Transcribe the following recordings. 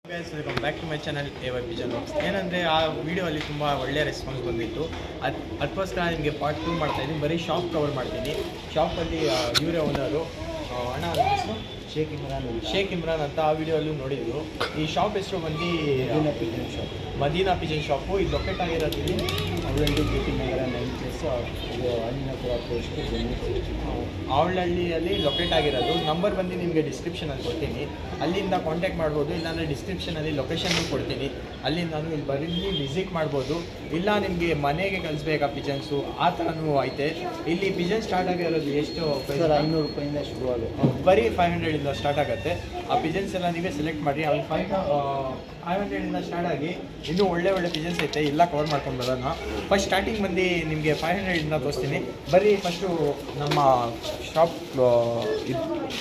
Guys welcome back to my channel A Y pigeons ಏನಂದರೆ ಆ video ಅಲ್ಲಿ ತುಂಬ ಒಳ್ಳೆ ರೆಸ್ಪಾನ್ಸ್ ಬಂದಿತ್ತು ಅದು ಅದಕ್ಕೋಸ್ಕರ ನಿಮಗೆ ಪಾರ್ಟ್ ಟೂ ಮಾಡ್ತಾ ಇದ್ದೀನಿ ಬರೀ ಶಾಪ್ ಕವರ್ ಮಾಡ್ತೀನಿ ಶಾಪಲ್ಲಿ ಇವರೇ ಓನರು ಅಣ್ಣ ಅವ್ರ ಹೆಸರು ಶೇಖ್ ಇಮ್ರಾನ್ ಅಂತ. ಶೇಖ್ ಇಮ್ರಾನ್ ಅಂತ ಆ ವಿಡಿಯೋಲ್ಲೂ ನೋಡಿದ್ರು ಈ ಶಾಪ್ ಹೆಸರು ಬಂದು Madina pigeon shop Madina pigeon shop ಇದು ಲೊಕೇಟ್ ಆಗಿರೋದು ಇಲ್ಲಿ Avalahalli K T Nagar nine place ಇದು ಆಂಜನೇಯಪುರ ಪೋಸ್ಟ್ ಬೆಂಗಳೂರು ಸಿಕ್ಸ್ಟಿ ಆವಳಹಳ್ಳಿಯಲ್ಲಿ ಲೊಕೇಟ್ ಆಗಿರೋದು ನಂಬರ್ ಬಂದು ನಿಮಗೆ ಡಿಸ್ಕ್ರಿಪ್ಷನಲ್ಲಿ ಕೊಡ್ತೀನಿ ಅಲ್ಲಿಂದ ಕಾಂಟ್ಯಾಕ್ಟ್ ಮಾಡ್ಬೋದು ಇಲ್ಲಾಂದರೆ ಡಿಸ್ಕ್ರಿಪ್ಷನಲ್ಲಿ ಲೊಕೇಶನ್ ಕೊಡ್ತೀನಿ ಅಲ್ಲಿ ನಾನು ಇಲ್ಲಿ ಬರೀ ವಿಸಿಟ್ ಮಾಡ್ಬೋದು ಇಲ್ಲ ನಿಮಗೆ ಮನೆಗೆ ಕಳಿಸ್ಬೇಕಾ ಪಿಜನ್ಸು ಆ ಥರನೂ ಐತೆ ಇಲ್ಲಿ ಪಿಜನ್ ಸ್ಟಾರ್ಟ್ ಆಗಿರೋದು ಎಷ್ಟು ಸರ್ ಐನೂರು ರೂಪಾಯಿಂದ ಶುರು ಆಗುತ್ತೆ ಬರೀ ಫೈವ್ ಹಂಡ್ರೆಡಿಂದ ಸ್ಟಾರ್ಟ್ ಆಗುತ್ತೆ ಆ ಪಿಜನ್ಸ್ ಎಲ್ಲ ನೀವೇ ಸೆಲೆಕ್ಟ್ ಮಾಡಿ ಅಲ್ಲಿ ಫೈವ್ ಫೈವ್ ಹಂಡ್ರೆಡಿಂದ ಸ್ಟಾರ್ಟ್ ಆಗಿ ಇನ್ನೂ ಒಳ್ಳೆ ಒಳ್ಳೆ ಪಿಜನ್ಸ್ ಐತೆ ಎಲ್ಲ ಕವರ್ ಮಾಡ್ಕೊಂಡು ಬರೋಣ ಫಸ್ಟ್ ಸ್ಟಾರ್ಟಿಂಗ್ ಬಂದು ನಿಮಗೆ ಫೈವ್ ಹಂಡ್ರೆಡಿಂದ ತೋರಿಸ್ತೀನಿ ಬರೀ ಫಸ್ಟು ನಮ್ಮ ಶಾಪ್ ಇದು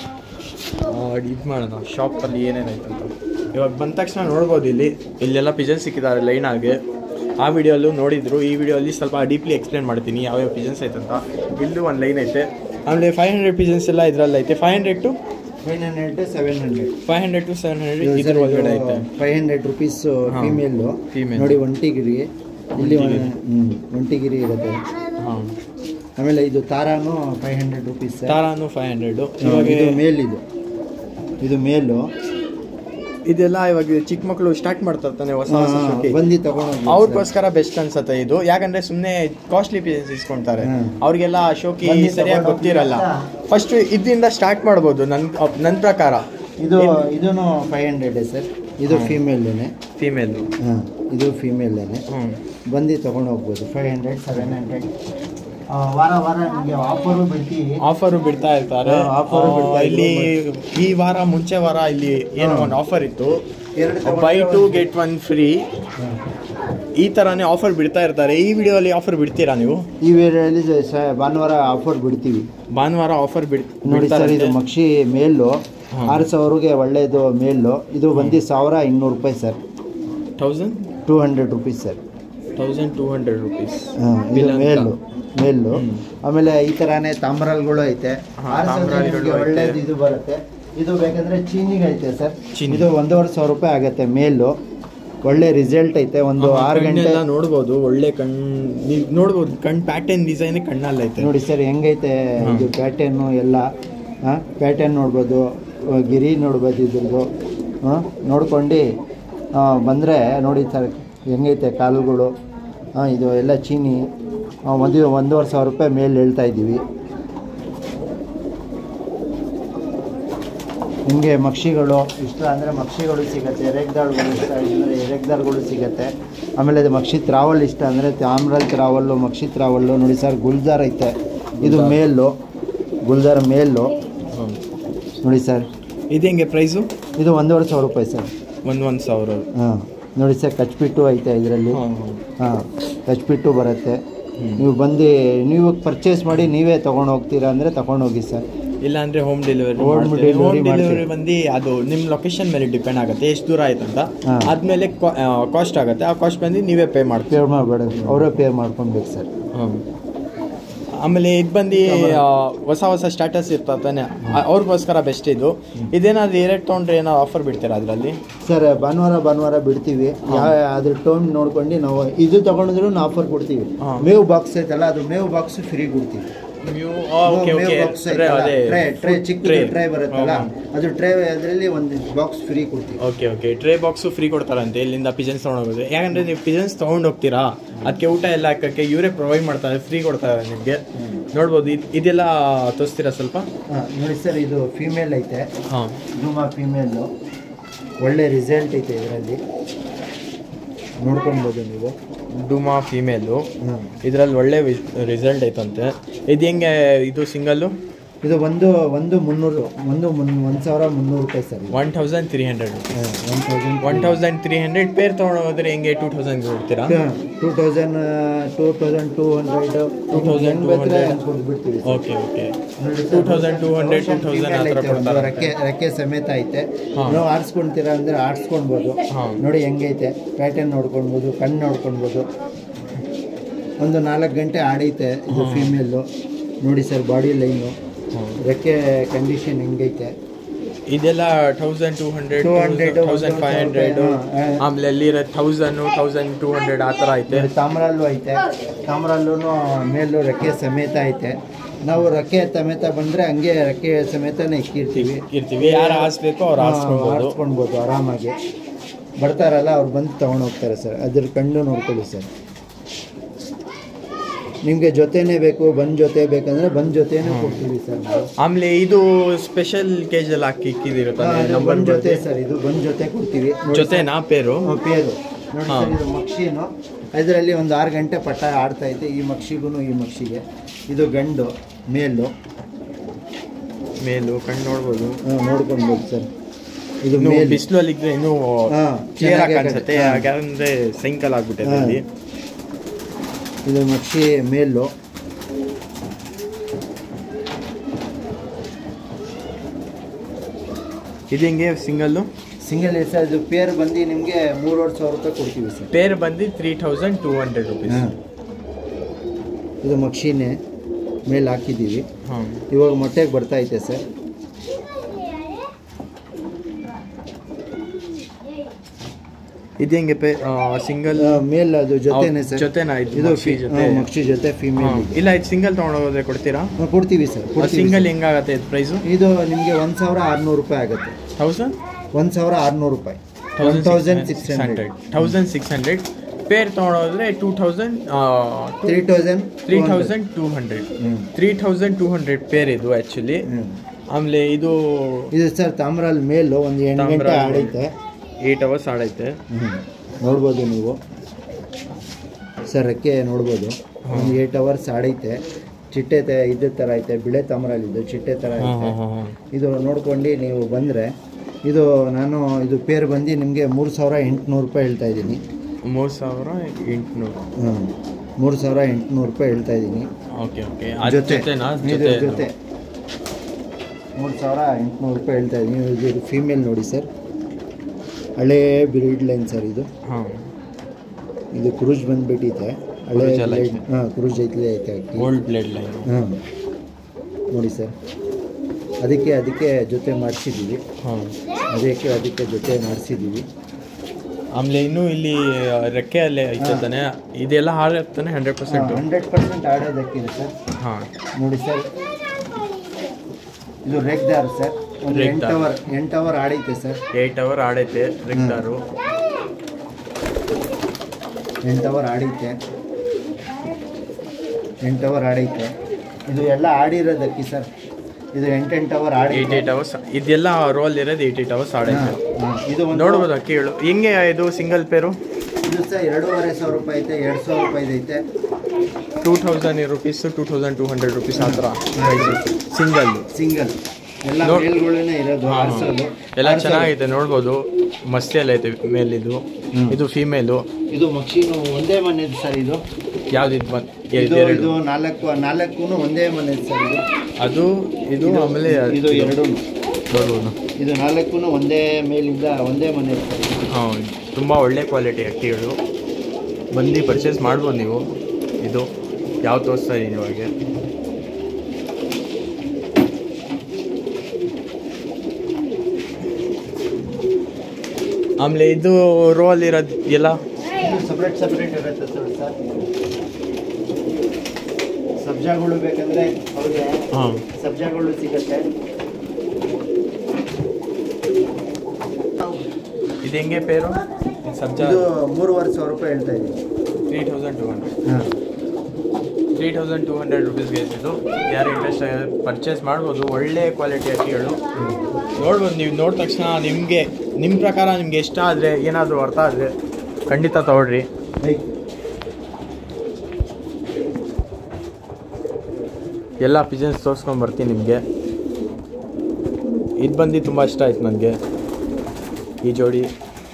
ಇದು ಮಾಡೋಣ ಶಾಪಲ್ಲಿ ಏನೇನಾಯ್ತು ಅಂತ ಇವಾಗ ಬಂದ ತಕ್ಷಣ ನೋಡ್ಬೋದು ಇಲ್ಲಿ ಇಲ್ಲೆಲ್ಲ ಪಿಜನ್ಸ್ ಸಿಕ್ಕಿದ್ದಾರೆ ಲೈನಾಗೆ ಆ ವಿಡಿಯೋಲ್ಲೂ ನೋಡಿದ್ರು ಈ ವಿಡಿಯೋಲ್ಲಿ ಸ್ವಲ್ಪ ಡೀಪ್ಲಿ ಎಕ್ಸ್ಪ್ಲೇನ್ ಮಾಡ್ತೀನಿ ಯಾವ್ಯಾವ ಪಿಜನ್ಸ್ ಐತಂತ ಇಲ್ಲೂ ಒಂದು ಲೈನ್ ಐತೆ ಆಮೇಲೆ ಫೈವ್ ಹಂಡ್ರೆಡ್ ಪಿಜನ್ಸ್ ಎಲ್ಲ ಇದ್ರಲ್ಲಿ ಐತೆ five hundred to nine hundred seven hundred five hundred to seven hundred ಇದ್ರ ಒಳಗಡೆ ಐತೆ ಫೈವ್ ಹಂಡ್ರೆಡ್ ರುಪೀಸ್ ಹಾ. Female Female. ನೋಡಿ ಒಂಟಿಗಿರಿ ಇಲ್ಲಿ ಒಂಟಿಗಿರಿ. ಹ್ಮ್, ಒಂಟಿಗಿರಿ ಇರುತ್ತೆ ಹಾಂ ಆಮೇಲೆ ಇದು ತಾರಾನು ಫೈವ್ ಹಂಡ್ರೆಡ್ ರುಪೀಸ್ ತಾರಾನು ಫೈವ್ ಹಂಡ್ರೆಡು ಇವಾಗ ಇವಾಗ ಇದು ಮೇಲ್ ಇದು ಇದು ಮೇಲು ಇದೆಲ್ಲ ಇವಾಗ ಚಿಕ್ಕ ಮಕ್ಕಳು ಸ್ಟಾರ್ಟ್ ಮಾಡ್ತಾರೆ ತಾನೆ ಹೊಸ ಹೊಸ ಶೋಕಿ. ಬಂದು ತಗೊಂಡು ಅವ್ರಿಗೋಸ್ಕರ ಬೆಸ್ಟ್ ಅನ್ಸತ್ತೆ ಇದು ಯಾಕಂದ್ರೆ ಸುಮ್ಮನೆ ಕಾಸ್ಟ್ಲಿ ಪಿಜನ್ಸ್ ಇಸ್ಕೊಂತಾರೆ ಹ್ಮ್. ಅವ್ರಿಗೆಲ್ಲ ಶೋಕಿ ಬಂದು ಸರಿಯಾಗಿ ತಗೊಂಡು ಗೊತ್ತಿರಲ್ಲ ಹೋಗ್ತಾ- ಫಸ್ಟ್ ಇದರಿಂದ ಸ್ಟಾರ್ಟ್ ಮಾಡ್ಬೋದು ನನ್ ನನ್ನ ಪ್ರಕಾರ ಇದು ಇದೂನು ಫೈವ್ ಹಂಡ್ರೆಡ್ ಸರ್ ಇದು ಫೀಮೇಲೇನೆ ಫೀಮೇಲು ಹಾಂ ಇದು ಫೀಮೇಲೇನೆ ಹ್ಞೂ ಬಂದು ತಗೊಂಡು ಹೋಗ್ಬೋದು ಫೈವ್ ಹಂಡ್ರೆಡ್ ಸೆವೆನ್ ಹಂಡ್ರೆಡ್ ವಾರ ವಾರ ನಿಮಗೆ ಆಫರು ಬಿಡ್ತೀವಿ ಆಫರು ಬಿಡ್ತಾ ಇರ್ತಾರೆ ಹಾ, offer ಆ, ಬಿಡ್ತಾ ಇಲ್ಲಿ ಇದ್ರು. ಈ ವಾರ ಮುಂಚೆ ವಾರ ಇಲ್ಲಿ ಏನೋ ಹಾ. ಒಂದು ಆಫರ್ ಇತ್ತು ಎರಡು ಬೈ ತಗೊಂಡ್ರೆ ಟು ಒಂದು- ಗೆಟ್ ಒನ್ ಫ್ರೀ ಹಾಂ. ಈ ಥರನೇ ಆಫರ್ ಬಿಡ್ತಾ ಇರ್ತಾರೆ ಈ ವಿಡಿಯೋಲಿ ಆಫರ್ ಬಿಡ್ತೀರಾ ನೀವು ಈ ವೇಳೆಯಲ್ಲಿ ಸ- ಭಾನುವಾರ ಆಫರ್ ಬಿಡ್ತೀವಿ ಭಾನುವಾರ ಆಫರ್ ಬಿಡ್ ನೋಡಿ ಸರ್ ಇದು ಬಿಡ್ತಾರಂತೆ. ಮಕ್ಷಿ ಮೇಲು ಹಾ. ಆರು ಸಾವಿರಗೆ ಒಳ್ಳೆಯದು ಮೇಲು ಇದು ಬಂದು ಸಾವಿರ ಇನ್ನೂರು ರೂಪಾಯಿ sir thousand two hundred rupees sir thousand two hundred rupees ಹಾಂ ಇದು ಬಿಲ್ ಅಂತ. ಮೇಲು ಮೇಲು ಹ್ಮ್. ಆಮೇಲೆ ಈ ಥರನೇ ತಾಮ್ರಲ್ಗಳು ಐತೆ ಹಾ, ಆರು ಸಾವಿರಕ್ಕೆ ತಾಮ್ರಲ್ಗಳು ನಿಮ್ಗೆ ಐತೆ. ಒಳ್ಳೇದು ಇದು ಬರುತ್ತೆ ಇದು ಬೇಕಂದ್ರೆ ಚೀನಿಗೆ ಐತೆ ಸರ್ ಚೀನಿ. ಇದು ಒಂದೂವರೆ ಸಾವಿರ ರೂಪಾಯಿ ಆಗುತ್ತೆ ಮೇಲು ಒಳ್ಳೆ ರಿಸಲ್ಟ್ ಐತೆ ಒಂದು ಆರು ಗಂಟೆ ಕಣ್ಣೆಲ್ಲ ನೋಡ್ಬೋದು ಒಳ್ಳೆ ಕಣ್ ನೀವು ನೋಡ್ಬೋದು ಕಣ್ ಪ್ಯಾಟರ್ನ್ ಡಿಸೈನ್ ಕಣ್ಣಲ್ಲಿ ಐತೆ ನೋಡಿ ಸರ್ ಹೆಂಗೈತೆ ಹಾ. ಇದು ಪ್ಯಾಟರ್ನು ಎಲ್ಲ ಪ್ಯಾಟರ್ನ್ ನೋಡ್ಬೋದು ಆ, ಗಿರಿ ನೋಡ್ಬೋದು ಇದ್ರದ್ದು ಹಾಂ ನೋಡ್ಕೊಂಡು ಬಂದರೆ ನೋಡಿ ಸರ್ ಹೆಂಗೈತೆ ಕಾಲುಗಳು ಹಾಂ ಇದು ಎಲ್ಲ ಚೀನಿ ಆ, ಒಂದು ಒಂದೂವರೆ ಸಾವಿರ ರೂಪಾಯಿ ಮೇಲೆ ಹೇಳ್ತಾ ಇದ್ದೀವಿ ನಿಮಗೆ ಮಕ್ಷಿಗಳು ಇಷ್ಟ ಅಂದರೆ ಮಕ್ಷಿಗಳು ಸಿಗುತ್ತೆ ಎರೆಗ್ದಾಳುಗಳು ಇಷ್ಟ ಅಂದರೆ ಎರೆಗ್ದಾಳುಗಳು ಸಿಗುತ್ತೆ ಆಮೇಲೆ ಇದು ಮಕ್ಷಿ ತ್ರಾವಲ್ ಇಷ್ಟ ಅಂದರೆ ತಾಮ್ರಲ್ ತ್ರಾವಲ್ಲು ಮಕ್ಷಿ ತ್ರಾವಲ್ಲು ನೋಡಿ ಸರ್ ಗುಲ್ಜಾರ್ ಐತೆ ಇದು ಮೇಲು ಗುಲ್ಜಾರ್ ಮೇಲು ನೋಡಿ ಸರ್ ಇದು ಹೆಂಗೆ ಪ್ರೈಸು ಇದು ಒಂದೂವರೆ ಸಾವಿರ ರೂಪಾಯಿ ಸರ್ ಒಂದು ಒಂದು ಸಾವಿರ ಹಾಂ ನೋಡಿ ಸರ್ ಕಚ್ಪಿಟ್ಟು ಐತೆ ಇದರಲ್ಲಿ ಹಾಂ ಕಚ್ಪಿಟ್ಟು ಬರುತ್ತೆ ನೀವು ಬಂದು ನೀವು ಪರ್ಚೇಸ್ ಮಾಡಿ ನೀವೇ ತೊಗೊಂಡು ಹೋಗ್ತೀರಾ ಅಂದರೆ ತೊಗೊಂಡು ಹೋಗಿ ಸರ್ ಇಲ್ಲ ಅಂದ್ರೆ home delivery Home home delivery delivery ಮಾಡ್ತೀವಿ. ಬಂದು ಅದು ನಿಮ್ಮ ಲೊಕೇಶನ್ ಮೇಲೆ ಡಿಪೆಂಡ್ ಆಗುತ್ತೆ ಎಷ್ಟು ದೂರ ಆಯ್ತಂತ ಹಾ. ಆದ್ಮೇಲೆ ಕಾಸ್ಟ್ ಆಗುತ್ತೆ ಆ ಕಾಸ್ಟ್ ಬಂದು ನೀವೇ ಪೇ ಮಾಡ್ತೀವಿ ಪೇ ಮಾಡಬೇಡ ಅವರೇ ಪೇ ಮಾಡ್ಕೊಬೇಕು ಸರ್ ಆಮೇಲೆ ಇದು ಬಂದು ಆ, ಹೊಸ ಹೊಸ ಸ್ಟಾಟಸ್ ಇರ್ತಾನೆ ಅವ್ರಿಗೋಸ್ಕರ ಬೆಸ್ಟ್ ಇದು ಇದೇನಾದ್ರು ಏರೆಟ್ ತೊಗೊಂಡ್ರೆ ಏನೋ ಆಫರ್ ಬಿಡ್ತೀರಾ ಅದರಲ್ಲಿ ಸರ್ ಭಾನುವಾರ ಭಾನುವಾರ ಬಿಡ್ತೀವಿ ಯಾ ಅದ್ರ ಟೈಮ್ ನೋಡ್ಕೊಂಡು ನಾವು ಇದು ತಗೊಂಡಿದ್ರು ನಾವು ಆಫರ್ ಕೊಡ್ತೀವಿ ಹಾ. ಮೇವು ಬಾಕ್ಸ್ ಐತಲ್ಲ ಅದು ಮೇವು ಬಾಕ್ಸ್ ಫ್ರೀ ಕೊಡ್ತೀವಿ ಓಕೆ ಮೇವು ಓಕೆ ಬಾಕ್ಸ್ ಅದೇ ಟ್ರೇ ಟ್ರೇ ಚಿಕ್ಕ Tray. ಟ್ರೇ ಬರುತ್ತಲ್ಲ ಅದು ಟ್ರೇ ಅದರಲ್ಲಿ ಒಂದು ಬಾಕ್ಸ್ ಫ್ರೀ ಕೊಡ್ತೀವಿ okay okay tray box free ಕೊಡ್ತಾರಂತೆ ಇಲ್ಲಿಂದ ಪಿಜನ್ಸ್ ತೊಗೊಂಡೋಗೋದು ಯಾಕಂದ್ರೆ ನೀವು ಪಿಜನ್ಸ್ ತೊಗೊಂಡು ಹೋಗ್ತೀರಾ ಅದಕ್ಕೆ ಊಟ ಎಲ್ಲ ಹಾಕಕ್ಕೆ ಇವರೇ ಪ್ರೊವೈಡ್ ಮಾಡ್ತಾರೆ ಫ್ರೀ ಕೊಡ್ತಾರೆ ನಿಮಗೆ ನೋಡ್ಬೋದು ಇದ್- ಇದೆಲ್ಲ ತೋರಿಸ್ತೀರಾ ಸ್ವಲ್ಪ ಹಾ, ನೋಡಿ ಸರ್ ಇದು ಫೀಮೇಲ್ ಐತೆ ಹಾಂ ಧೂಮ ಫೀಮೇಲು ಒಳ್ಳೆ ರಿಸಲ್ಟ್ ಐತೆ ಇದರಲ್ಲಿ ನೋಡ್ಕೊಳ್ಬೋದು ನೀವು ಡುಮಾ ಫೀಮೇಲು ಹಾಂ ಇದರಲ್ಲಿ ಒಳ್ಳೆ ರಿಸಲ್ಟ್ ಐತಂತೆ ಇದು ಹೆಂಗೆ ಇದು ಸಿಂಗಲ್ಲು ಇದು ಒಂದು ಒಂದು ಮುನ್ನೂರು ಒಂದು ಮುನ್ ಒಂದು ಸಾವಿರ ಮುನ್ನೂರು ರೂಪಾಯಿ sir one thousand three hundred one thousand one thousand three hundred pair ತೊಗೊಂಡೋದ್ರೆ ಹೆಂಗೆ ಟೂ ತೌಸಂಡ್ ಕೊಡ್ತೀರಾ two thousand two thousand two hundred two 2200 ಕೊಟ್ಬಿಡ್ತೀವಿ okay okay two thousand two hundred two thousand ಆ ಥರ ಕೊಡ್ತಾರೆ ರೆಕ್ಕೆ ರೆಕ್ಕೆ ಸಮೇತ ಐತೆ ಹಾ. ನಾವು ಆರಿಸ್ಕೊಂತೀರಾ ಅಂದ್ರೆ ಆರಿಸ್ಕೊಳ್ಬೋದು ಹಾ. ನೋಡಿ ಹೆಂಗೈತೆ ಪ್ಯಾಟರ್ನ್ ನೋಡ್ಕೊಳ್ಬೋದು ಕಣ್ಣು ನೋಡ್ಕೊಳ್ಬೋದು ಒಂದು ನಾಲ್ಕು ಗಂಟೆ ಆಡೈತೆ ಇದು ಫೀಮೇಲು ನೋಡಿ ಸರ್ ಬಾಡಿ ಲೈನು ರೆಕ್ಕೆ ಕಂಡೀಷನ್ ಹೆಂಗೈತೆ ಇದೆಲ್ಲ thousand two hundred 200, thousand five hundred ಹಾ, ಹಾ. ಆಮೇಲೆ ಎಲ್ಲಿರೋ ತೌಸಂಡ್ ತೌಸಂಡ್ ಟೂ ಹಂಡ್ರೆಡ್ ಆ ಥರ ಐತೆ ನೋಡಿ, ತಾಮ್ರಲ್ಲೂ ಐತೆ ತಾಮ್ರಲ್ಲೂ ಮೇಲೂ ರೆಕ್ಕೆ ಸಮೇತ ಐತೆ ನಾವು ರೆಕ್ಕೆ ಸಮೇತ ಬಂದರೆ ಹಂಗೆ ರೆಕ್ಕೆ ಸಮೇತನೇ ಇಕ್ಕಿರ್ತೀವಿ ಇರ್ತೀವಿ ಯಾರು ಆರಿಸ್ಬೇಕೋ ಅವ್ರು ಆರಿಸ್ಕೊಬೋದು ಆರಿಸ್ಕೊಳ್ಬೋದು ಆರಾಮಾಗಿ ಬರ್ತಾರಲ್ಲ ಅವ್ರು ಬಂದು ತೊಗೊಂಡು ಹೋಗ್ತಾರೆ ಸರ್ ಅದ್ರ ಕಣ್ಣು ನೋಡ್ಕೊಳ್ಳಿ ಸರ್ ನಿಮಗೆ ಜೊತೆನೇ ಬೇಕು ಬಂದ್ ಜೊತೆ ಬೇಕಂದ್ರೆ ಬಂದ್ ಜೊತೆನೂ ಕೊಡ್ತೀವಿ ಸರ್ ನಾವು ಆಮೇಲೆ ಇದು ಸ್ಪೆಷಲ್ ಕೇಜಲ್ಲಿ ಹಾಕಿ ಇಕ್ಕಿದಿರುತ್ತೆ ಹಾ, ಅದು ನಂಬರ್ ಬಂದ್ ಜೊತೆ ಸರ್ ಇದು ಬಂದ್ ಜೊತೆ ಕೊಡ್ತೀವಿ ನೋಡಿ ಜೊತೆನಾ ಪೇರು ಸರ್, ಪೇರು ನೋಡಿ ಹಾ. ಸರ್ ಇದು ಮಕ್ಷಿನು ಇದರಲ್ಲಿ ಒಂದು ಆರು ಗಂಟೆ ಪಟ್ಟ ಆಡ್ತಾ ಐತೆ ಈ ಮಕ್ಷಿಗೂ ಈ ಮಕ್ಷಿಗೆ ಇದು ಗಂಡು ಮೇಲು ಮೇಲು ಕಣ್ಣು ನೋಡ್ಬೋದು ಹಾ, ನೋಡ್ಕೊಳ್ಬೋದು ಸರ್ ಇದು ಇನ್ನು ಮೇಲ್ ಬಿಸಿಲಲ್ಲಿ ಇದ್ರೆ ಇನ್ನೂ ಹಾ, ಕ್ಲಿಯರ್ ಆಗಿ ಚೆನ್ನಾಗೇ ಕಾಣಿಸುತ್ತೆ ಹಾ. ಯಾಕಂದ್ರೆ ಸೈಕಲ್ ಆಗ್ಬಿಟ್ಟಿದೆ ಹಾ. ಅಲ್ಲಿ ಇದು ಮಕ್ಷಿ ಮೇಲು ಇದು ಹೆಂಗೆ ಸಿಂಗಲ್ಲು ಸಿಂಗಲ್ ಸರ್ ಇದು ಪೇರ್ ಬಂದು ನಿಮಗೆ ಮೂರುವರೆ ಸಾವಿರ ರೂಪಾಯಿ ಕೊಡ್ತೀವಿ ಸರ್ ಪೇರ್ ಬಂದು three thousand two hundred rupees ಹಾ. ಇದು ಮಕ್ಷಿನೇ ಮೇಲೆ ಹಾಕಿದ್ದೀವಿ ಹಾಂ ಇವಾಗ ಮೊಟ್ಟೆಗೆ ಬರ್ತಾ ಐತೆ ಸರ್ ಇದು ಹೆಂಗೆ ಪೇ ಸಿಂಗಲ್ ಆ, ಮೇಲ್ ಅದು ಜೊತೆನೆ ಸರ್ ಜೊತೆನಾ ಇದು ಇದು ಮಕ್ಷಿ ಫಿ- ಜೊತೆ? ಹಾ, ಮಕ್ಷಿ ಜೊತೆ ಫಿಮೇಲ್ ಇಲ್ಲ ಇದು ಸಿಂಗಲ್ ತೊಗೊಂಡೋಗೋದ್ರೆ ಕೊಡ್ತೀರಾ ಕೊಡ್ತೀವಿ ಸರ್ ಕೊಡ್ತೀವಿ ಸಿಂಗಲ್ ಸರ್. ಹೆಂಗಾಗತ್ತೆ ಇದು ಪ್ರೈಸು ಇದು ನಿಮಗೆ ಒಂದು ಸಾವಿರ ಆರುನೂರು ರೂಪಾಯಿ ಆಗುತ್ತೆ ತೌಸಂಡ್ ಒಂದು ಸಾವಿರ ಆರುನೂರು ರೂಪಾಯಿ one thousand six hundred thousand six hundred pair ತೊಗೊಂಡೋದ್ರೆ two thousand three thousand three thousand two hundred ಹ್ಞೂ three thousand two hundred pair ಇದು ಆ್ಯಕ್ಚುಲಿ ಹ್ಞೂ ಆಮೇಲೆ ಇದು ಇದು ಸರ್ ತಾಮ್ರಲ್ ಮೇಲು ಒಂದು ಎಂಟು ಗಂಟೆ ತಾಮ್ರ ಆಡೈತೆ ಏಯ್ಟ್ ಅವರ್ಸ್ ಆಡೈತೆ ಹ್ಞೂ ನೋಡ್ಬೋದು ನೀವು ಸರ್ ರೆಕ್ಕೆ ನೋಡ್ಬೋದು ಒಂದು ಏಟ್ ಅವರ್ಸ್ ಆಡೈತೆ ಚಿಟ್ಟೆ ತ ಇದ್ರ ಥರ ಐತೆ ಬಿಳೆ ತಾಮ್ರಲ್ಲಿದ್ದು ಚಿಟ್ಟೆ ಥರ ಐತೆ ಇದು ನೋಡ್ಕೊಂಡು ನೀವು ಬಂದರೆ ಇದು ನಾನು ಇದು ಪೇರ್ ಬಂದು ನಿಮಗೆ ಮೂರು ಸಾವಿರ ಎಂಟುನೂರು ರೂಪಾಯಿ ಹೇಳ್ತಾ ಇದ್ದೀನಿ ಮೂರು ಸಾವಿರ ಎಂಟುನೂರು ಹ್ಞೂ ಮೂರು ಸಾವಿರ ಎಂಟುನೂರು ರೂಪಾಯಿ ಹೇಳ್ತಾ ಇದ್ದೀನಿ ಓಕೆ ಓಕೆ ಅದು ಜೊತೆನಾ ಇದು ಜೊತೆ ಜೊತೆ ಮೂರು ಸಾವಿರ ಎಂಟುನೂರು ರೂಪಾಯಿ ಹೇಳ್ತಾ ಇದ್ದೀನಿ ಇದು ಫೀಮೇಲ್ ನೋಡಿ ಸರ್ ಹಳೇ ಬ್ರೀಡ್ ಲೈನ್ ಸರ್ ಇದು ಹಾಂ ಇದು ಕ್ರೂಜ್ ಬಂದ್ಬಿಟ್ಟಿದೆ ಹಳೆ ಕ್ರೂಜ್ ಎಲ್ಲ ಬ್ಲೇಡ್ ಐತೆ. ಹಾಂ ಕ್ರೂಜ್ ಐತೆ ಐತೆ ಅಕ್ಕಿ ಗೋಲ್ಡ್ ಬ್ಲೇಡ್ ಲೈನ್ ಹಾಂ ನೋಡಿ ಸರ್ ಅದಕ್ಕೆ ಅದಕ್ಕೆ ಜೊತೆ ಮಾಡಿಸಿದ್ದೀವಿ ಹಾಂ ಅದಕ್ಕೆ ಅದಕ್ಕೆ ಜೊತೆ ಮಾಡಿಸಿದ್ದೀವಿ ಆಮೇಲೆ ಇನ್ನೂ ಇಲ್ಲಿ ರೆಕ್ಕೆ ಅಲ್ಲೇ ಐತೆ ತಾನೆ ಇದೆಲ್ಲ ಹಾಳಾಗ್ತಾನೆ ಹಂಡ್ರೆಡ್ ಪರ್ಸೆಂಟ್ ಹಂಡ್ರೆಡ್ ಪರ್ಸೆಂಟ್ ಆಡೋದಕ್ಕಿದೆ ಸರ್ ಹಾಂ ನೋಡಿ ಸರ್ ಇದು ರೆಗ್ದಾರ್ ಸರ್ ಒಂದು ರೆಗ್ ಎಂಟು ದಾರ್. ಅವರ್ ಎಂಟು ಅವರ್ ಆಡೈತೆ ಸರ್ ಏಯ್ಟ್ ಅವರ್ ಆಡೈತೆ ರೆಗ್ದಾರು ಎಂಟು ಅವರ್ ಆಡೈತೆ ಎಂಟು ಅವರ್ ಆಡೈತೆ ಇದು ಎಲ್ಲ ಆಡಿರೋದಕ್ಕಿ ಸರ್ ಇದು ಎಂಟೆಂಟು ಅವರ್ ಏಯ್ಟ್ ಆಡೈತೆ ಏಯ್ಟ್ ಅವರ್ಸ್ ಇದೆಲ್ಲ ರೋಲ್ ಇರೋದು ಏಯ್ಟ್ ಏಯ್ಟ್ ಅವರ್ಸ್ ಆಡೈತೆ ಹಾಂ, ಹಾಂ. ಇದು ಒಂದು ನೋಡ್ಬೋದು ಕೇಳು ಹೆಂಗೆ ಇದು ಸಿಂಗಲ್ ಪೇರು ಇದು ಸರ್ ಎರಡೂವರೆ ಸಾವಿರ ರೂಪಾಯಿ ಐತೆ ಎರಡು ಸಾವಿರ ರೂಪಾಯಿ ಐತೆ two thousand rupees two thousand two hundred rupees ಆ ಥರ ಸಿಂಗಲ್ ಸಿಂಗಲ್ ಎಲ್ಲ ನೋಡ್- ಮೇಲ್ಗಳೇ ಇರೋದು ಆರ್ಸೋದು ಎಲ್ಲ ಆರ್ಸೋದು. ಚೆನ್ನಾಗೈತೆ ನೋಡ್ಬೋದು ಮಸ್ತಿ ಎಲ್ಲ ಐತೆ ಮೇಲಿದು ಹ್ಮ್. ಇದು ಫೀಮೇಲು ಇದು ಮಕ್ಷಿನು ಒಂದೇ ಮನೆದು ಸರ್ ಇದು ಯಾವ್ದು ಇದು ಬಂದ್ ಇದು ಎರಡು ಇದು ನಾಲ್ಕು ನಾಲ್ಕು ಒಂದೇ ಮನೆದು ಸರ್ ಇದು ಅದು ಇದು ಆಮೇಲೆ ಇದು ಎರಡು ನೋಡ್ಬೋದು ಇದು ನಾಲ್ಕು ಒಂದೇ ಮೇಲಿಂದ ಒಂದೇ ಮನೆ ಸರ್ ಇದು. ಹಾಂ ತುಂಬ ಒಳ್ಳೆ ಕ್ವಾಲಿಟಿ ಅಕ್ಕಿಗಳು ಬಂದು ಪರ್ಚೇಸ್ ಮಾಡ್ಬೋದು ನೀವು ಇದು ಯಾವ ತೋರಿಸ್ತಾ ಇದೀನಿ ಇವಾಗ ಆಮೇಲೆ ಇದು ರೋಲ್ ಇರೋದು ಎಲ್ಲ ಇದು ಸಪ್ರೇಟ್ ಸಪ್ರೇಟ್ ಇರುತ್ತೆ ಸರ್ ಸರ್ ಸಬ್ಜಾಗಳು ಬೇಕಂದ್ರೆ ಅವ್ರಿಗೆ ಹಾಂ ಸಬ್ಜಾಗಳು ಸಿಗುತ್ತೆ ಇದು ಹೆಂಗೆ ಪೇರು ಸಬ್ಜಾ ಇದು ಮೂರುವರೆ ಸಾವಿರ ರೂಪಾಯಿ ಹೇಳ್ತಾ ಇದ್ದೀನಿ ತ್ರೀ ತೌಸಂಡ್ ಟು ಹಂಡ್ರೆಡ್ ಹಾಂ ತ್ರೀ ತೌಸಂಡ್ ಟೂ ಹಂಡ್ರೆಡ್ ರುಪೀಸ್ಗೆ ಇದು ಯಾರು ಇಂಟ್ರೆಸ್ಟ್ ಪರ್ಚೇಸ್ ಮಾಡ್ಬೋದು ಒಳ್ಳೆ ಕ್ವಾಲಿಟಿ ಅಕ್ಕಿಗಳು ನೋಡ್ಬೋದು ನೀವು ನೋಡಿದ ತಕ್ಷಣ ನಿಮಗೆ ನಿಮ್ಮ ಪ್ರಕಾರ ನಿಮ್ಗೆ ಇಷ್ಟ ಆದರೆ ಏನಾದರೂ ಅರ್ಥ ಆದರೆ ಖಂಡಿತ ತಗೊಳ್ರಿ ಎಲ್ಲ ಪಿಜನ್ಸ್ ತೋರಿಸ್ಕೊಂಡು ಬರ್ತೀನಿ ನಿಮಗೆ ಇದು ಬಂದು ತುಂಬ ಇಷ್ಟ ಆಯ್ತು ನನಗೆ ಈ ಜೋಡಿ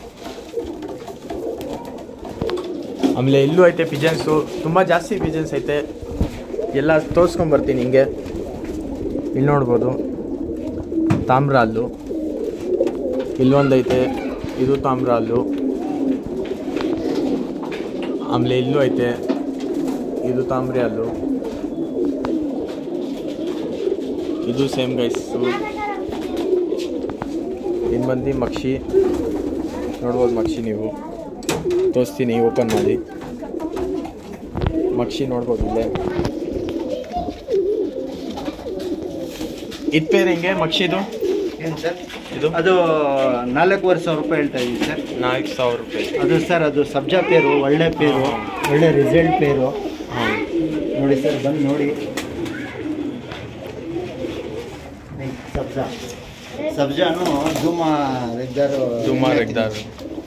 ಆಮೇಲೆ ಇಲ್ಲೂ ಐತೆ ಪಿಜನ್ಸು ತುಂಬ ಜಾಸ್ತಿ ಪಿಜನ್ಸ್ ಐತೆ ಎಲ್ಲ ತೋರಿಸ್ಕೊಂಡು ಬರ್ತೀನಿ ಹಿಂಗೆ ಇಲ್ಲಿ ನೋಡ್ಬೋದು ತಾಮ್ರ ಹಲ್ಲು ಇಲ್ಲೊಂದೈತೆ ಇದು ತಾಮ್ರ ಹಲ್ಲು ಆಮೇಲೆ ಇಲ್ಲೂ ಐತೆ ಇದು ತಾಮ್ರಿ ಹಲ್ಲು ಇದು ಸೇಮ್ ಗೈಸು ಇನ್ನು ಬಂದು ಮಕ್ಷಿ ನೋಡ್ಬೋದು ಮಕ್ಷಿ ನೀವು ತೋರಿಸ್ತೀನಿ ಓಪನ್ ಮಾಡಿ ಮಕ್ಷಿ ನೋಡ್ಬೋದು ಇಲ್ಲೇ ಇದು ಪೇರ್ ಹೆಂಗೆ ಮಕ್ಷಿದು ಏನು ಸರ್ ಇದು ಅದು ನಾಲ್ಕೂವರೆ ಸಾವಿರ ರೂಪಾಯಿ ಹೇಳ್ತಾ ಇದ್ದೀವಿ ಸರ್ ನಾಲ್ಕು ಸಾವಿರ ರೂಪಾಯಿ ಅದು ಸರ್ ಅದು ಸಬ್ಜಾ ಪೇರು ಒಳ್ಳೆ ಪೇರು ಒಳ್ಳೆ ರಿಸಲ್ಟ್ ಪೇರು ಹಾಂ ನೋಡಿ ಸರ್ ಬಂದು ನೋಡಿ ಸಬ್ಜಾ ಸಬ್ಜಾನು ಧೂಮಾ ರೆಗ್ದಾರು ದುಮಾ ರೆಗ್ದಾರ್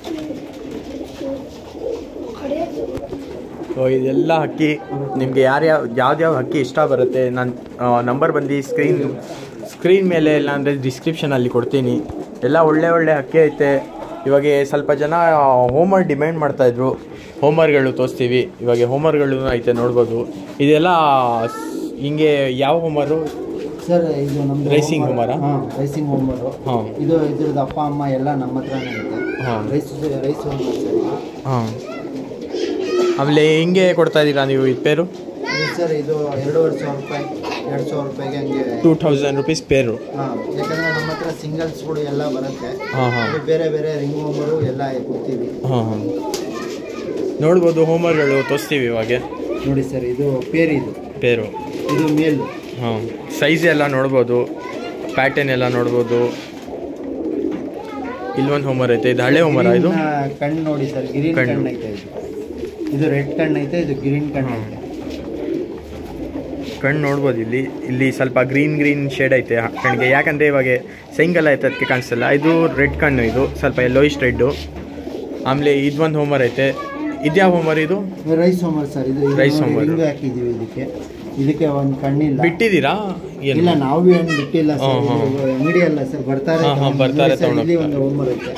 ಸೊ ಇದೆಲ್ಲ ಹಕ್ಕಿ ನಿಮಗೆ ಯಾರ್ಯಾವ ಯಾವ್ದ್ಯಾವ ಹಕ್ಕಿ ಇಷ್ಟ ಬರುತ್ತೆ ನನ್ನ ನಂಬರ್ ಬಂದು ಸ್ಕ್ರೀನ್ ಸ್ಕ್ರೀನ್ ಮೇಲೆ ಇಲ್ಲ ಅಂದರೆ ಡಿಸ್ಕ್ರಿಪ್ಷನಲ್ಲಿ ಕೊಡ್ತೀನಿ ಎಲ್ಲ ಒಳ್ಳೆ ಒಳ್ಳೆ ಹಕ್ಕಿ ಐತೆ ಇವಾಗ ಸ್ವಲ್ಪ ಜನ ಹೋಮ್ವರ್ಕ್ ಡಿಮ್ಯಾಂಡ್ ಮಾಡ್ತಾಯಿದ್ರು ಹೋಮ್ವರ್ಕ್ಗಳು ತೋರಿಸ್ತೀವಿ ಇವಾಗ ಹೋಮ್ವರ್ಕ್ಗಳು ಐತೆ ನೋಡ್ಬೋದು ಇದೆಲ್ಲ ಸ್- ಹಿಂಗೆ ಯಾವ ಹೋಮರು ಸರ್ ಇದು ನಮ್ದು Racing ಹೋಮರಾ? ಹಾಂ ರೈಸಿಂಗ್ ಹೋಮರು ಹಾಂ ಇದು ಇದ್ರದ್ದು ಅಪ್ಪ ಅಮ್ಮ ಎಲ್ಲ ನಮ್ಮ ಹತ್ರನೇ ಇದೆ ಹಾಂ ರೈಸ್ ರೈಸ್ ಹೋಮರ್ ಸರ್ ಇದು. ಹಾಂ ಆಮೇಲೆ ಹಿಂಗೆ ಕೊಡ್ತಾ ಇದ್ದೀರಾ ನೀವು ಇದು ಪೇರು ಇದು ಸರ್ ಇದು ಎರಡೂವರೆ ಸಾವಿರ ರೂಪಾಯಿ ಎರಡು ಸಾವಿರ ರೂಪಾಯಿಗೆ ಹಂಗೆ ಟೂ ತೌಸಂಡ್ ರುಪೀಸ್ ಪೇರು ಹಾಂ ಯಾಕಂದರೆ ನಮ್ಮ ಹತ್ರ ಸಿಂಗಲ್ಸ್ಗಳು ಎಲ್ಲ ಬರುತ್ತೆ ಹಾಂ ಹಾಂ ಇದು ಬೇರೆ ಬೇರೆ ರಿಂಗ್ ಹೋಮರು ಎಲ್ಲ ಕೊಡ್ತೀವಿ ಹಾಂ ಹಾಂ ನೋಡ್ಬೋದು ಹೋಮ್ವರ್ಕ್ಗಳು ತೋರಿಸ್ತೀವಿ ಇವಾಗ ನೋಡಿ ಸರ್ ಇದು ಪೇರ್ ಇದು ಪೇರು ಇದು ಮೇಲ್ ಹಾಂ ಸೈಜ್ ಎಲ್ಲ ನೋಡ್ಬೋದು ಪ್ಯಾಟರ್ನ್ ಎಲ್ಲ ನೋಡ್ಬೋದು ಇಲ್ಲೊಂದು ಹೋಮರ್ ಐತೆ ಇದು ಹಳೆ ಹೋಮರ ಇದು ಗ್ರೀನ್ ಕಣ್ಣು ನೋಡಿ ಸರ್ ಗ್ರೀನ್ ಕಣ್ಣು. ಕಣ್ಣು ಐತೆ ಇದು ಇದು ರೆಡ್ ಕಣ್ಣು ಐತೆ ಇದು ಗ್ರೀನ್ ಕಣ್ಣು ಐತೆ ಕಣ್ಣು ನೋಡ್ಬೋದು ಇಲ್ಲಿ ಇಲ್ಲಿ ಸ್ವಲ್ಪ ಗ್ರೀನ್ ಗ್ರೀನ್ ಶೇಡ್ ಐತೆ ಹ- ಕಣ್ಣಿಗೆ ಯಾಕಂದರೆ ಇವಾಗ ಸೈಂಗಲ್ ಐತೆ ಅದಕ್ಕೆ ಕಾಣಿಸಲ್ಲ ಇದು ರೆಡ್ ಕಣ್ಣು ಇದು ಸ್ವಲ್ಪ ಯೆಲ್ಲೋಯಿಶ್ ರೆಡ್ಡು ಆಮೇಲೆ ಇದೊಂದು ಹೋಮರ್ ಐತೆ ಇದ್ಯಾವ ಹೋಮರ್ ಇದು ಇದು ರೈಸ್ ಹೋಮರ್ ಸರ್ ಇದು Rice homer. ರಿಂಗ್ ಹಾಕಿದೀವಿ ಇದಕ್ಕೆ ಇದಕ್ಕೆ ಒಂದು ಕಣ್ಣಿಲ್ಲ ಬಿಟ್ಟಿದ್ದೀರಾ ಏನು ಇಲ್ಲ ನಾವು ಏನು ಬಿಟ್ಟಿಲ್ಲ ಸರ್ ಹಾ, ಹಾ. ಇದು ಅಂಗಡಿ ಅಲ್ಲ ಸರ್ ಬರ್ತಾರೆ ಹಾ, ಹಾ, ತಗೊಂಡು ಬರ್ತಾರೆ ನೋಡಿ ಸರ್, ಇಲ್ಲಿ ತಗೊಂಡು ಒಂದು ಹೋಮರ್ ಐತೆ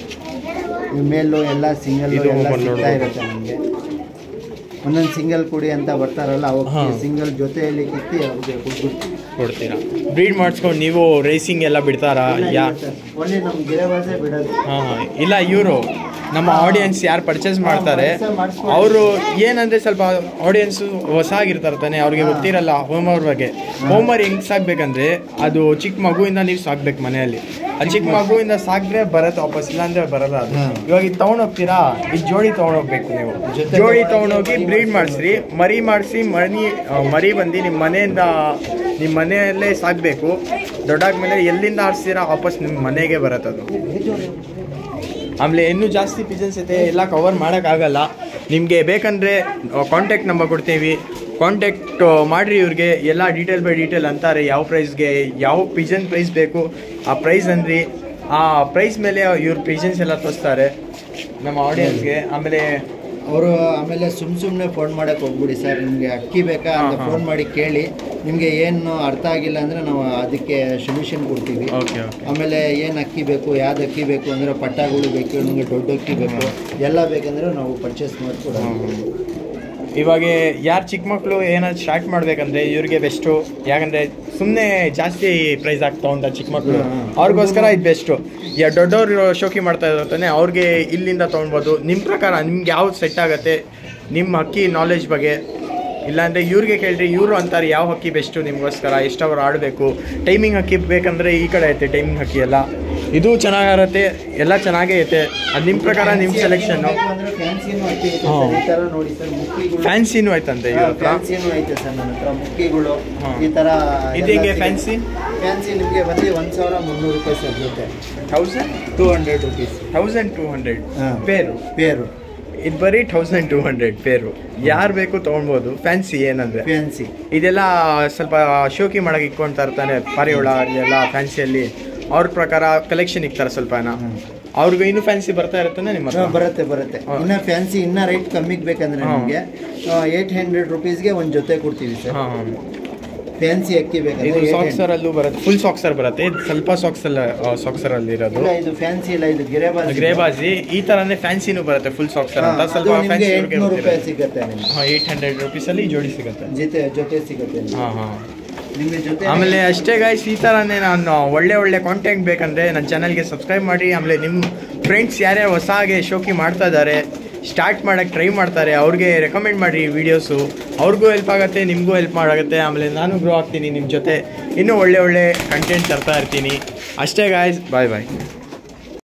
ಈ ಮೇಲು ಎಲ್ಲ ಸಿಂಗಲ್ ಇದು ಎಲ್ಲ homer ಸಿಗ್ತಾ ನೋಡ್ಬೋದು. ಇರುತ್ತೆ ನಮಗೆ ಒಂದೊಂದು ಸಿಂಗಲ್ ಕೊಡಿ ಅಂತ ಬರ್ತಾರಲ್ಲ ಹಾ. ಅವಾಗ ಸಿಂಗಲ್ ಜೊತೆಯಲ್ಲಿ ಕಿತ್ತಿ ಅವ್ರಿಗೆ ಕೊಟ್ಬಿಡ್ತೀವಿ ಕೊಡ್ತೀರಾ ಬ್ರೀಡ್ ಮಾಡಿಸ್ಕೊಂಡು ನೀವು ರೇಸಿಂಗ್ ಎಲ್ಲ ಬಿಡ್ತಾರಾ ಯಾ ಓನ್ಲಿ ನಮ್ಮ ಗಿರವಾಸೆ ಬಿಡೋದು ಹಾಂ ಹಾಂ ಇಲ್ಲ ಇವರು ನಮ್ಮ ಆಡಿಯನ್ಸ್ ಯಾರು ಪರ್ಚೇಸ್ ಮಾಡ್ತಾರೆ ಹಾ, ಮಾಡಿಸ್ಕೊಳ್ಳಿ. ಅವರು ಏನಂದ್ರೆ ಸ್ವಲ್ಪ ಆಡಿಯನ್ಸ್ ಹೊಸ ಆಗಿರ್ತಾರೆ ತಾನೆ ಅವ್ರಿಗೆ ಗೊತ್ತಿರಲ್ಲ ಹೋಮ್ವರ್ ಬಗ್ಗೆ ಹೋಮ್ವರ್ ಹೆಂಗ್ ಸಾಕ್ಬೇಕಂದ್ರೆ ಅದು ಚಿಕ್ಕ ಮಗುವಿಂದ ನೀವು ಸಾಕ್ಬೇಕು ಮನೆಯಲ್ಲಿ ಆ ಚಿಕ್ಕ ಮಗುವಿಂದ ಸಾಕಿದ್ರೆ ಬರತ್ತೆ ವಾಪಸ್ ಇಲ್ಲಾಂದ್ರೆ ಬರಲ್ಲ ಅದು ಹಾ. ಇವಾಗ ಇದು ತಗೊಂಡೋಗ್ತೀರಾ ಈ ಜೋಡಿ ತಗೊಂಡೋಗ್ಬೇಕು ನೀವು ಜೊತೆಗೆ ಜೋಡಿ ಮಾಡಿ ತಗೊಂಡೋಗಿ ಮರಿ ಬ್ರೀಡ್ ಮಾಡಿಸ್ರಿ ಮರಿ ಮಾಡಿಸಿ ಮರಿ ಆ, ಮರಿ ಬಂದು ನಿಮ್ಮ ಮನೆಯಿಂದ ನಿಮ್ಮ ಮನೆಯಲ್ಲೇ ಸಾಕಬೇಕು ದೊಡ್ಡಾದ್ಮೇಲೆ ಎಲ್ಲಿಂದ ಆರಿಸ್ತೀರಾ ವಾಪಸ್ ನಿಮ್ಮ ಮನೆಗೆ ಬರತ್ತೆ ಅದು ಆಮೇಲೆ ಇನ್ನೂ ಜಾಸ್ತಿ ಪಿಜನ್ಸ್ ಐತೆ ಎಲ್ಲ ಕವರ್ ಮಾಡೋಕ್ಕಾಗಲ್ಲ ನಿಮಗೆ ಬೇಕಂದರೆ ಕಾಂಟ್ಯಾಕ್ಟ್ ನಂಬರ್ ಕೊಡ್ತೀವಿ ಕಾಂಟ್ಯಾಕ್ಟ್ ಮಾಡಿರಿ ಇವ್ರಿಗೆ ಎಲ್ಲ ಡೀಟೇಲ್ ಬೈ ಡೀಟೇಲ್ ಅಂತಾರೆ ಯಾವ ಪ್ರೈಸ್ಗೆ ಯಾವ ಪಿಜನ್ ಪ್ರೈಸ್ ಬೇಕು ಆ ಪ್ರೈಸ್ ಅಂದ್ರಿ ಆ ಪ್ರೈಸ್ ಮೇಲೆ ಇವ್ರ ಪಿಜನ್ಸ್ ಎಲ್ಲ ತೋರಿಸ್ತಾರೆ ನಮ್ಮ ಆಡಿಯನ್ಸ್ಗೆ ಆಮೇಲೆ ಅವರು ಆಮೇಲೆ ಸುಮ್ ಸುಮ್ಮನೆ ಫೋನ್ ಮಾಡಕ್ಕೆ ಹೋಗ್ಬಿಡಿ ಸರ್ ನಿಮಗೆ ಅಕ್ಕಿ ಬೇಕಾ ಅಂತ ಹಾ, ಹಾ. ಫೋನ್ ಮಾಡಿ ಕೇಳಿ ನಿಮಗೆ ಏನು ಅರ್ಥ ಆಗಿಲ್ಲ ಅಂದರೆ ನಾವು ಅದಕ್ಕೆ ಸೊಲ್ಯೂಷನ್ ಕೊಡ್ತೀವಿ ಓಕೆ ಓಕೆ ಆಮೇಲೆ ಏನು ಅಕ್ಕಿ ಬೇಕು ಯಾವ್ದು ಅಕ್ಕಿ ಬೇಕು ಅಂದರೆ ಪಟ್ಟಾಗಳು ಬೇಕು ನಿಮಗೆ ದೊಡ್ಡ ಅಕ್ಕಿ ಬೇಕು ಎಲ್ಲ ಬೇಕಂದ್ರೆ ನಾವು ಪರ್ಚೇಸ್ ಮಾಡಿಕೊಡೋದು ಇವಾಗ ಯಾರು ಚಿಕ್ಕ ಮಕ್ಕಳು ಏನಾದ್ರು ಸ್ಟಾರ್ಟ್ ಮಾಡ್ಬೇಕಂದ್ರೆ ಇವ್ರಿಗೆ ಬೆಸ್ಟು ಯಾಕಂದರೆ ಸುಮ್ಮನೆ ಜಾಸ್ತಿ ಪ್ರೈಸ್ ಆಗ್ತಾ ಉಂಟ ಚಿಕ್ಕ ಮಕ್ಕಳು ಹಾ, ಹಾ. ಅವ್ರಿಗೋಸ್ಕರ ಇದು ಬೆಸ್ಟು ಯಾ ದೊಡ್ಡವರು ಶೋಕಿ ಮಾಡ್ತಾ ಇರ್ತಾನೆ ಅವ್ರಿಗೆ ಇಲ್ಲಿಂದ ತೊಗೊಳ್ಬೋದು ನಿಮ್ಮ ಪ್ರಕಾರ ನಿಮ್ಗೆ ಯಾವ್ದು ಸೆಟ್ ಆಗುತ್ತೆ ನಿಮ್ಮ ಹಕ್ಕಿ ನಾಲೆಜ್ ಬಗ್ಗೆ ಇಲ್ಲಾಂದರೆ ಇವ್ರಿಗೆ ಕೇಳ್ರಿ ಇವರು ಅಂತಾರೆ ಯಾವ ಹಕ್ಕಿ ಬೆಸ್ಟು ನಿಮಗೋಸ್ಕರ ಎಷ್ಟು ಅವ್ರು ಆಡಬೇಕು ಟೈಮಿಂಗ್ ಹಕ್ಕಿ ಬೇಕಂದರೆ ಈ ಕಡೆ ಐತೆ ಟೈಮಿಂಗ್ ಹಕ್ಕಿ ಎಲ್ಲ ಇದು ಚೆನ್ನಾಗಿರುತ್ತೆ ಎಲ್ಲ ಚೆನ್ನಾಗೇ ಐತೆ ಅದು ನಿಮ್ಮ ಪ್ರಕಾರ ನಿಮ್ಮ ಸೆಲೆಕ್ಷನ್ನು ಅಂದರೆ ಫ್ಯಾನ್ಸಿನೂ ಅಕ್ಕಿ ಐತೆ ಹಾ. ಸರ್ ಈ ಥರ ನೋಡಿ ಸರ್ ಮುಕ್ಕಿಗಳು ಫ್ಯಾನ್ಸಿನೂ ಆಯ್ತಂತೆ ಇವ್ರ ಹತ್ರ ಫ್ಯಾನ್ಸಿನೂ ಐತೆ ಸರ್ ನನ್ನ ಹತ್ರ ಮುಕ್ಕಿಗಳು ಹಾ. ಈ ಥರ ಇದು ಹೆಂಗೆ ಫ್ಯಾನ್ಸಿ ಫ್ಯಾನ್ಸಿ ನಿಮಗೆ ಬಂದು ಒಂದು ಸಾವಿರ ಮುನ್ನೂರು ರೂಪಾಯಿ ಸರ್ ಜೊತೆ thousand two hundred rupees thousand two hundred ಹಾ. ಪೇರು ಪೇರು ಇದು ಬರೀ ಥೌಸಂಡ್ ಟೂ ಹಂಡ್ರೆಡ್ ಪೇರು ಯಾರು ಬೇಕು ತೊಗೊಳ್ಬೋದು ಫ್ಯಾನ್ಸಿ ಏನಂದ್ರೆ ಫ್ಯಾನ್ಸಿ ಇದೆಲ್ಲ ಸ್ವಲ್ಪ ಶೋಕಿ ಮಾಡಕ್ಕೆ ಇಟ್ಕೊಳ್ತಾ ಇರ್ತಾನೆ ಪಾರಿವಾಳ ಎಲ್ಲ ಫ್ಯಾನ್ಸಿಯಲ್ಲಿ ಅವ್ರ ಪ್ರಕಾರ ಕಲೆಕ್ಷನ್ ಇಕ್ತಾರೆ ಸ್ವಲ್ಪ ಜನ ಹ್ಮ್. ಅವ್ರಿಗೂ ಇನ್ನೂ ಫ್ಯಾನ್ಸಿ ಬರ್ತಾ ಇರ್ತಾನೆ ನಿಮ್ಮ ಹತ್ರ? ಹಾ, ಬರುತ್ತೆ ಬರುತ್ತೆ ಹಾ. ಇನ್ನ ಫ್ಯಾನ್ಸಿ ಇನ್ನ ರೇಟ್ ಕಮ್ಮಿಗೆ ಬೇಕಂದ್ರೆ ಹಾ. ನಿಮಗೆ ಏಯ್ಟ್ ಹಂಡ್ರೆಡ್ ರುಪೀಸ್ಗೆ ಒಂದು ಜೊತೆ ಕೊಡ್ತೀವಿ ಸರ್ ಹಾ ಹಾ ಫ್ಯಾನ್ಸಿ ಅಕ್ಕಿ ಇದು ಬೇಕಂದ್ರೆ 800. ಸಾಕ್ಸರ್ ಅಲ್ಲೂ ಬರುತ್ತೆ ಫುಲ್ ಸಾಕ್ಸರ್ ಬರುತ್ತೆ ಇದು ಸ್ವಲ್ಪ ಸಾಕ್ಸರ್ ಸಾಕ್ಸರ್ ಅಲ್ಲಿ ಇರೋದು ಇಲ್ಲ ಇದು ಫ್ಯಾನ್ಸಿ ಇಲ್ಲ ಇದು ಗಿರೇಬಾಜ್ ಗ್ರೇಬಾಜಿ ಈ ತರನೇ ಫ್ಯಾನ್ಸಿನೂ ಬರುತ್ತೆ ಫುಲ್ ಸಾಕ್ಸರ್ ಅಂತ ಸ್ವಲ್ಪ ನಿಮಗೆ ಫ್ಯಾನ್ಸಿ ಎಂಟ್ನೂರು ರೂಪಾಯಿ ಸಿಗುತ್ತೆ ನಿಮಗೆ ಹಾಂ ಏಯ್ಟ್ ಹಂಡ್ರೆಡ್ ರುಪೀಸಲ್ಲಿ ಜೋಡಿ ಸಿಗುತ್ತೆ ಜೊತೆ ಜೊತೆ ಸಿಗುತ್ತೆ ನಿಮ್ಗೆ. ಹಾಂ ಹಾಂ ನಿಮಗೆ ಜೊತೆ ಆಮೇಲೆ ಅಷ್ಟೇ ಗಾಯ್ಸ್ ಈ ಥರನೇ ನಾನು ಒಳ್ಳೆ ಒಳ್ಳೆ ಕಾಂಟೆಂಟ್ ಬೇಕಂದರೆ ನನ್ನ ಚಾನಲ್ಗೆ ಸಬ್ಸ್ಕ್ರೈಬ್ ಮಾಡಿ ಆಮೇಲೆ ನಿಮ್ಮ ಫ್ರೆಂಡ್ಸ್ ಯಾರ್ಯಾರು ಹೊಸಾಗೆ ಶೋಕಿ ಮಾಡ್ತಾ ಇದ್ದಾರೆ ಸ್ಟಾರ್ಟ್ ಮಾಡೋಕ್ಕೆ ಟ್ರೈ ಮಾಡ್ತಾರೆ ಅವ್ರಿಗೆ ರೆಕಮೆಂಡ್ ಮಾಡಿ ವೀಡಿಯೋಸು ಅವ್ರಿಗೂ ಹೆಲ್ಪ್ ಆಗುತ್ತೆ ನಿಮಗೂ ಹೆಲ್ಪ್ ಮಾಡಾಗುತ್ತೆ ಆಮೇಲೆ ನಾನು ಗ್ರೋ ಆಗ್ತೀನಿ ನಿಮ್ಮ ಜೊತೆ ಇನ್ನೂ ಒಳ್ಳೆ ಒಳ್ಳೆ ಕಂಟೆಂಟ್ ತರ್ತಾ ಇರ್ತೀನಿ ಅಷ್ಟೇ ಗಾಯ್ಸ್ ಬಾಯ್ ಬಾಯ್